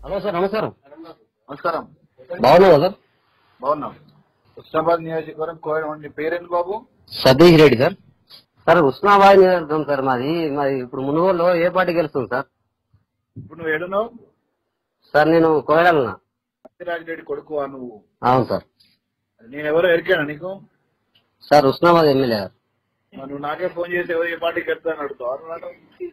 Hello sir నమస్కారం నమస్కారం బాగున్నావా సార్ బాగున్నాం హుస్నాబాద్ నియోజకవర్గం కోయడం నీ పేరేంటి బాబు సతీష్ రెడ్డి సార్ సార్ ఉస్మాబాద్ నియోజకవర్గం సార్ మాది మాది ఇప్పుడు మునుగోలులో ఏ పార్టీ గెలుస్తుంది సార్ ఇప్పుడు నువ్వు ఏడున్నావు సార్ నేను కోయడన్నా సత్యరాజ్ రెడ్డి కొడుకు నువ్వు అవును సార్ నేను ఎవరో ఎరికానా నీకు సార్ ఉస్మాబాద్ ఎమ్మెల్యే గారు మరి నువ్వు నాకే ఫోన్ చేసి ఎవరు ఏ పార్టీకి వెళ్తాను అడుగుతావు అన్నాడు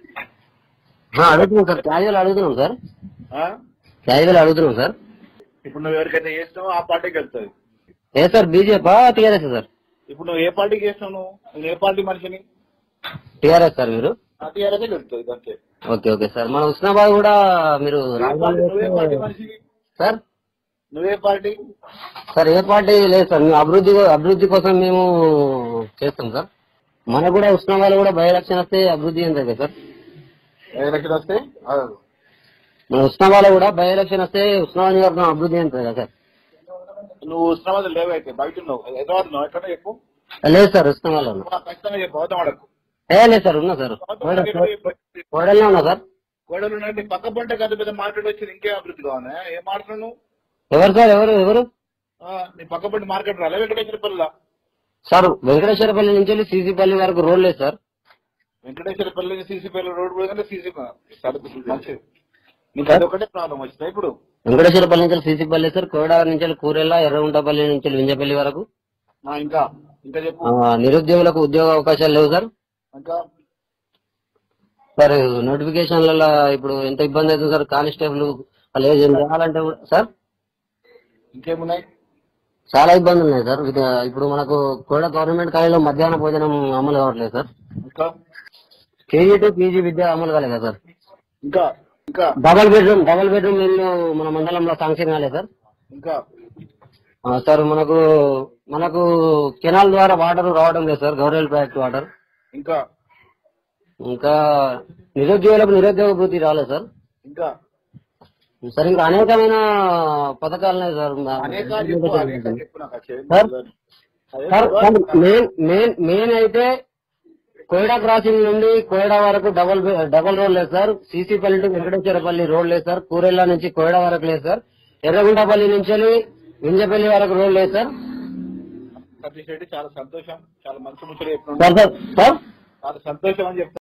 ఆ, అడుగుతున్నాం సార్ క్యాజువల్ అడుగుతున్నాం సార్ ఆ? క్యాజువల్ అడుగుతున్నాం సార్ ఇప్పుడు నువ్వు ఎవరికైతే చేస్తావో ఆ పార్టీకి వెళ్తావు ఏ సార్ బీజేపీ టీఆర్ఎస్ సార్ ఇప్పుడు నువ్వు ఏ పార్టీకి చేస్తావు నువ్వు నేను ఏ పార్టీ మనిషిని టీఆర్ఎస్ సార్ మీరు ఆ టీఆర్ఎస్ వెళ్తావు ఇదంతే ఓకే ఓకే సార్ మన ఉస్మాబాద్ కూడా మీరు ఏ పార్టీ- నువ్వే పార్టీ మనిషివి సార్ నువ్వే పార్టీ సార్ ఏ పార్టీ లేదు సార్ మేము అభివృద్ధి అభివృద్ధి కోసం మేము చేస్తాం సార్ మనకు కూడా ఉస్మాబాద్ కూడా బై ఎలక్షన్ వస్తే అభివృద్ధి ఎంత కదా సార్ ఎలక్షన్ వస్తే ఆగదు. మన ఉస్మాబాద్ కూడా బై ఎలక్షన్ వస్తే ఉస్మాబాద్ నియోజకవర్గం అభివృద్ధి ఎంత కదా సార్ నువ్వు ఉస్మాబాద్ లేవైతే బయట ఉన్నావు హైదరాబాద్ ఉన్నావు ఎక్కడ చెప్పు లేదు సార్ ఉస్మాబాద్ లో ఉన్నా ఆ, ఖచ్చితంగా చెప్పు అవతం వాడకు ఏ లేదు సార్ ఉన్నా సార్ కోడల్లో ఉన్నా సార్ గొడవలు ఉన్నాయంటే పక్క పంట పెద్ద పెద్ద మార్కెట్ వచ్చింది ఇంకేం అభివృద్ధి కావాలి ఏం మాట్లాడు నువ్వు ఎవరు సార్ ఎవరు ఎవరు ఆ, నీ పక్క పంట మార్కెట్ రాలే వెంకటేశ్వర పల్లిలా సార్ వెంకటేశ్వరపల్లి నుంచి వెళ్ళి సీసీపల్లి వరకు రోడ్ లేదు సార్ వెంకటేశ్వర పల్లి సీసీ పల్లి రోడ్ పోయిందంటే సీసీ మంచిది నీకు అది ఒకటే ప్రాబ్లం వచ్చిందా ఇప్పుడు వెంకటేశ్వరపల్లి నుంచి సీసీపల్లి సార్ కోడా నుంచి వెళ్ళి కూరెల్ల ఎర్రగుంటపల్లి నుంచి వెళ్ళి వింజపల్లి వరకు ఆ, ఇంకా ఇంకా చెప్పు ఆ, నిరుద్యోగులకు ఉద్యోగ అవకాశాలు లేవు సార్ ఇంకా సార్ నోటిఫికేషన్లలో ఇప్పుడు ఎంత ఇబ్బంది అవుతుంది సార్ కానిస్టేబుల్ వాళ్ళు ఏం చేయాలంటే కూడా సార్ ఇంకేమున్నాయి చాలా ఇబ్బందులు ఉన్నాయి సార్ ఇది ఇప్పుడు మనకు కూడా గవర్నమెంట్ కాలేజీలో మధ్యాహ్న భోజనం అమలు కావట్లేదు సార్ ఇంకా కేజీ టు పీజీ విద్య అమలు కాలేదు సార్ ఇంకా ఇంకా డబల్ బెడ్రూమ్ డబల్ బెడ్రూమ్ ఇల్లు మన మండలంలో శాంక్షన్ కాలేదు సార్ ఇంకా ఆ, సార్ మనకు మనకు కెనాల్ ద్వారా వాటర్ రావడం లేదు సార్ గవర్నమెంట్ ప్రాజెక్ట్ వాటర్ ఇంకా ఇంకా నిరుద్యోగులకు నిరుద్యోగ భృతి రాలేదు సార్ ఇంకా సార్ ఇంకా అనేకమైన పథకాలు ఉన్నాయి సార్ అనేక చెప్పు అనేక చెప్పు నాకు ఆ చేయండి. సార్? అదే సార్ కదా? సార్, మెయిన్ మెయిన్ మెయిన్ అయితే కోయడా క్రాసింగ్ నుండి కోయడా వరకు డబల్ బె- డబల్ రోడ్ లేదు సార్ సీసీపల్లి టు వెంకటేశ్వరపల్లి రోడ్ లేదు సార్ కూరెల్లా నుంచి కోయడా వరకు లేదు సార్ ఎర్రగుంటపల్లి నుంచి వెళ్ళి వింజపల్లి వరకు రోడ్ లేదు సార్ సతీష్ రెడ్డి చాలా సంతోషం చాలా మంచి ముచ్చట చెప్పినాడు సార్ సార్ సార్ చాలా సంతోషం అని చెప్తాను